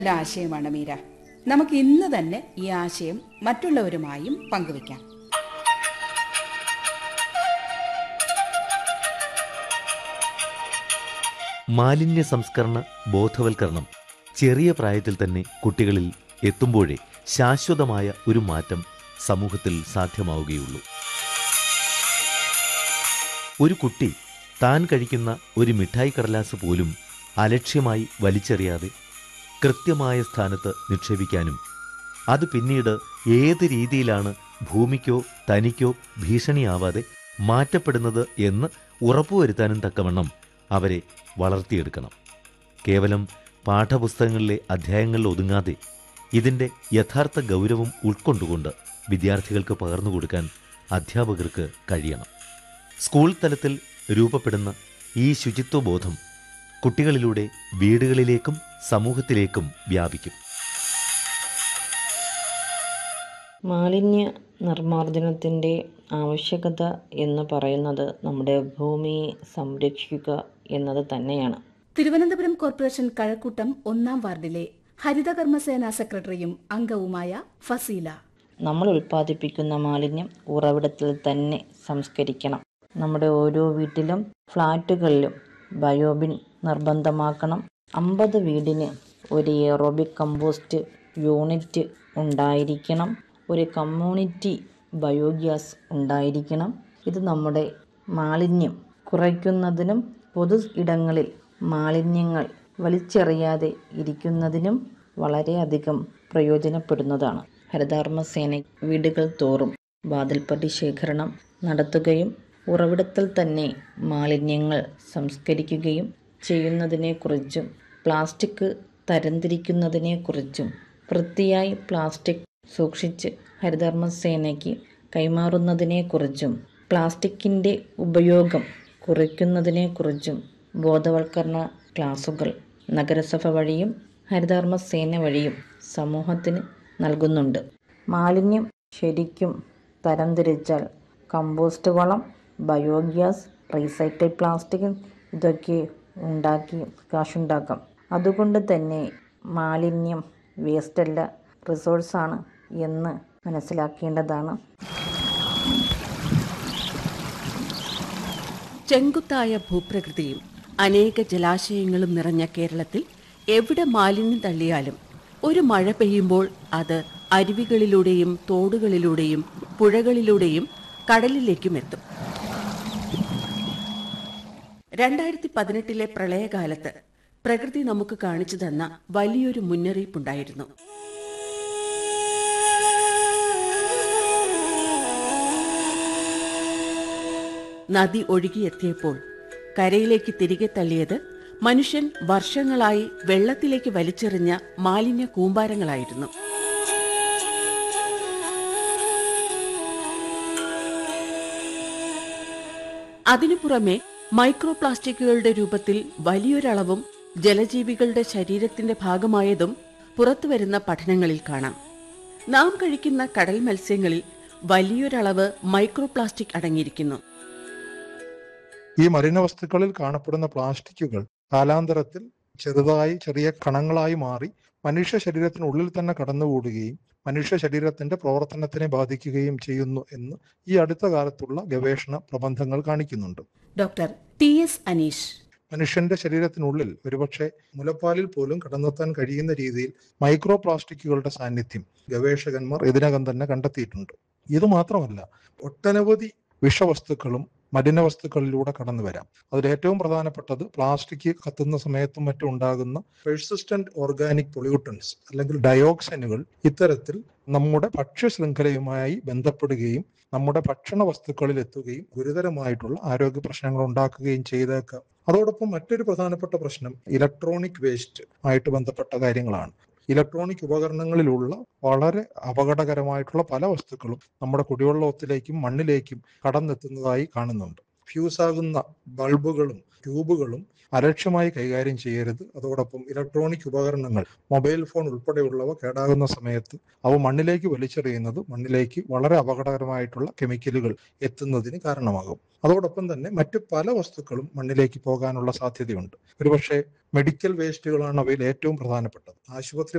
നല്ല ആശയമാണ് മീര നമുക്ക് ഇന്ന് തന്നെ ഈ ആശയം മറ്റുള്ളവരുമായും പങ്കുവയ്ക്കാം മാലിന്യ സംസ്കരണ ബോധവൽക്കരണം ചെറിയ പ്രായത്തിൽ തന്നെ കുട്ടികളിൽ എത്തുമ്പോഴേ ശാശ്വതമായ ഒരു മാറ്റം സമൂഹത്തിൽ സാധ്യമാവുകയുള്ളൂ ഒരു കുട്ടി താൻ കഴിക്കുന്ന ഒരു മിഠായി കടലാസ് പോലും അലക്ഷ്യമായി വലിച്ചെറിയാതെ കൃത്യമായ സ്ഥാനത്ത് നിക്ഷേപിക്കാനും അത് പിന്നീട് ഏത് രീതിയിലാണ് ഭൂമിക്കോ തനിക്കോ ഭീഷണിയാവാതെ മാറ്റപ്പെടുന്നത് എന്ന് ഉറപ്പുവരുത്താനും തക്കവണ്ണം അവരെ വളർത്തിയെടുക്കണം കേവലം പാഠപുസ്തകങ്ങളിലെ അധ്യായങ്ങളിൽ ഒതുങ്ങാതെ ഇതിൻ്റെ യഥാർത്ഥ ഗൗരവം ഉൾക്കൊണ്ടുകൊണ്ട് വിദ്യാർത്ഥികൾക്ക് പകർന്നു കൊടുക്കാൻ അധ്യാപകർക്ക് കഴിയണം സ്കൂൾ തലത്തിൽ രൂപപ്പെടുന്ന ഈ ശുചിത്വബോധം കുട്ടികളിലൂടെ വീടുകളിലേക്കും സമൂഹത്തിലേക്കും വ്യാപിക്കും മാലിന്യ നിർമ്മാർജ്ജനത്തിൻ്റെ ആവശ്യകത എന്ന് പറയുന്നത് നമ്മുടെ ഭൂമിയെ സംരക്ഷിക്കുക എന്നത് തന്നെയാണ് തിരുവനന്തപുരം കോർപ്പറേഷൻ കഴക്കൂട്ടം ഒന്നാം വാർഡിലെ ഹരിതകർമ്മസേന സെക്രട്ടറിയും അംഗവുമായ ഫസീല നമ്മൾ ഉൽപ്പാദിപ്പിക്കുന്ന മാലിന്യം ഉറവിടത്തിൽ തന്നെ സംസ്കരിക്കണം നമ്മുടെ ഓരോ വീട്ടിലും ഫ്ലാറ്റുകളിലും ബയോബിൻ നിർബന്ധമാക്കണം അമ്പത് വീടിന് ഒരു എയറോബിക് കമ്പോസ്റ്റ് യൂണിറ്റ് ഉണ്ടായിരിക്കണം ഒരു കമ്മ്യൂണിറ്റി ബയോഗ്യാസ് ഉണ്ടായിരിക്കണം ഇത് നമ്മുടെ മാലിന്യം കുറയ്ക്കുന്നതിനും പൊതു ഇടങ്ങളിൽ മാലിന്യങ്ങൾ വലിച്ചെറിയാതെ ഇരിക്കുന്നതിനും വളരെയധികം പ്രയോജനപ്പെടുന്നതാണ് ഹരിതകർമ്മസേന വീടുകൾ തോറും വാതിൽപ്പടി ശേഖരണം നടത്തുകയും ഉറവിടത്തിൽ തന്നെ മാലിന്യങ്ങൾ സംസ്കരിക്കുകയും ചെയ്യുന്നതിനെക്കുറിച്ചും പ്ലാസ്റ്റിക് തരംതിരിക്കുന്നതിനെക്കുറിച്ചും വൃത്തിയായി പ്ലാസ്റ്റിക് സൂക്ഷിച്ച് ഹരിതകർമ്മസേനയ്ക്ക് കൈമാറുന്നതിനെക്കുറിച്ചും പ്ലാസ്റ്റിക്കിൻ്റെ ഉപയോഗം കുറയ്ക്കുന്നതിനെക്കുറിച്ചും ബോധവൽക്കരണ ക്ലാസുകൾ നഗരസഭ വഴിയും ഹരിതകർമ്മസേന വഴിയും സമൂഹത്തിന് നൽകുന്നുണ്ട് മാലിന്യം ശരിക്കും തരംതിരിച്ചാൽ കമ്പോസ്റ്റ് വളം ബയോഗ്യാസ് റീസൈക്കിൾ പ്ലാസ്റ്റിക് ഇതൊക്കെ ഉണ്ടാക്കി കാശുണ്ടാക്കാം അതുകൊണ്ട് തന്നെ മാലിന്യം വേസ്റ്റല്ല റിസോഴ്സാണ് എന്ന് മനസ്സിലാക്കേണ്ടതാണ് ചെങ്കുത്തായ ഭൂപ്രകൃതിയും അനേക ജലാശയങ്ങളും നിറഞ്ഞ കേരളത്തിൽ എവിടെ മാലിന്യം തള്ളിയാലും ഒരു മഴ പെയ്യുമ്പോൾ അത് അരുവികളിലൂടെയും തോടുകളിലൂടെയും പുഴകളിലൂടെയും കടലിലേക്കും എത്തും രണ്ടായിരത്തി പതിനെട്ടിലെ പ്രളയകാലത്ത് പ്രകൃതി നമുക്ക് കാണിച്ചു തന്ന വലിയൊരു മുന്നറിയിപ്പുണ്ടായിരുന്നു നദി ഒഴുകിയെത്തിയപ്പോൾ കരയിലേക്ക് തിരികെ തള്ളിയത് മനുഷ്യൻ വർഷങ്ങളായി വെള്ളത്തിലേക്ക് വലിച്ചെറിഞ്ഞ മാലിന്യ കൂമ്പാരങ്ങളായിരുന്നു അതിനു പുറമെ മൈക്രോ പ്ലാസ്റ്റിക്കുകളുടെ രൂപത്തിൽ വലിയൊരളവും ജലജീവികളുടെ ശരീരത്തിന്റെ ഭാഗമായതും പുറത്തുവരുന്ന പഠനങ്ങളിൽ കാണാം നാം കഴിക്കുന്ന കടൽ മത്സ്യങ്ങളിൽ വലിയൊരളവ് മൈക്രോ പ്ലാസ്റ്റിക് അടങ്ങിയിരിക്കുന്നു ഈ മലിനവസ്തുക്കളിൽ കാണപ്പെടുന്ന പ്ലാസ്റ്റിക്കുകൾ കാലാന്തരത്തിൽ ചെറുതായി ചെറിയ കണങ്ങളായി മാറി മനുഷ്യ ശരീരത്തിനുള്ളിൽ തന്നെ കടന്നുകൂടുകയും മനുഷ്യ ശരീരത്തിന്റെ പ്രവർത്തനത്തിനെ ബാധിക്കുകയും ചെയ്യുന്നു എന്ന് ഈ അടുത്ത കാലത്തുള്ള ഗവേഷണ പ്രബന്ധങ്ങൾ കാണിക്കുന്നുണ്ട് ഡോക്ടർ ടി എസ് അനീഷ് മനുഷ്യന്റെ ശരീരത്തിനുള്ളിൽ ഒരുപക്ഷെ മുലപ്പാലിൽ പോലും കടന്നെത്താൻ കഴിയുന്ന രീതിയിൽ മൈക്രോ പ്ലാസ്റ്റിക്കുകളുടെ സാന്നിധ്യം ഗവേഷകന്മാർ ഇതിനകം തന്നെ കണ്ടെത്തിയിട്ടുണ്ട് ഇത് മാത്രമല്ല ഒട്ടനവധി വിഷവസ്തുക്കളും മലിനവസ്തുക്കളിലൂടെ കടന്നു വരാം അതിൽ ഏറ്റവും പ്രധാനപ്പെട്ടത് പ്ലാസ്റ്റിക് കത്തുന്ന സമയത്തും മറ്റും ഉണ്ടാകുന്ന പെർസിസ്റ്റന്റ് ഓർഗാനിക് പൊള്യൂട്ടൻസ് അല്ലെങ്കിൽ ഡയോക്സിനുകൾ ഇത്തരത്തിൽ നമ്മുടെ ഭക്ഷ്യ ശൃംഖലയുമായി ബന്ധപ്പെടുകയും നമ്മുടെ ഭക്ഷണ വസ്തുക്കളിൽ എത്തുകയും ഗുരുതരമായിട്ടുള്ള ആരോഗ്യ പ്രശ്നങ്ങൾ ഉണ്ടാക്കുകയും ചെയ്തേക്കാം അതോടൊപ്പം മറ്റൊരു പ്രധാനപ്പെട്ട പ്രശ്നം ഇലക്ട്രോണിക് വേസ്റ്റ് ആയിട്ട് ബന്ധപ്പെട്ട കാര്യങ്ങളാണ് ഇലക്ട്രോണിക് ഉപകരണങ്ങളിലുള്ള വളരെ അപകടകരമായിട്ടുള്ള പല വസ്തുക്കളും നമ്മുടെ കുടിവെള്ളത്തിലേക്കും മണ്ണിലേക്കും കടന്നെത്തുന്നതായി കാണുന്നുണ്ട് ഫ്യൂസാകുന്ന ബൾബുകളും ട്യൂബുകളും അലക്ഷ്യമായി കൈകാര്യം ചെയ്യരുത് അതോടൊപ്പം ഇലക്ട്രോണിക് ഉപകരണങ്ങൾ മൊബൈൽ ഫോൺ ഉൾപ്പെടെയുള്ളവ കേടാകുന്ന സമയത്ത് അവ മണ്ണിലേക്ക് വലിച്ചെറിയുന്നത് മണ്ണിലേക്ക് വളരെ അപകടകരമായിട്ടുള്ള കെമിക്കലുകൾ എത്തുന്നതിന് കാരണമാകും അതോടൊപ്പം തന്നെ മറ്റ് പല വസ്തുക്കളും മണ്ണിലേക്ക് പോകാനുള്ള സാധ്യതയുണ്ട് ഒരുപക്ഷെ മെഡിക്കൽ വേസ്റ്റുകളാണ് അവയിൽ ഏറ്റവും പ്രധാനപ്പെട്ടത് ആശുപത്രി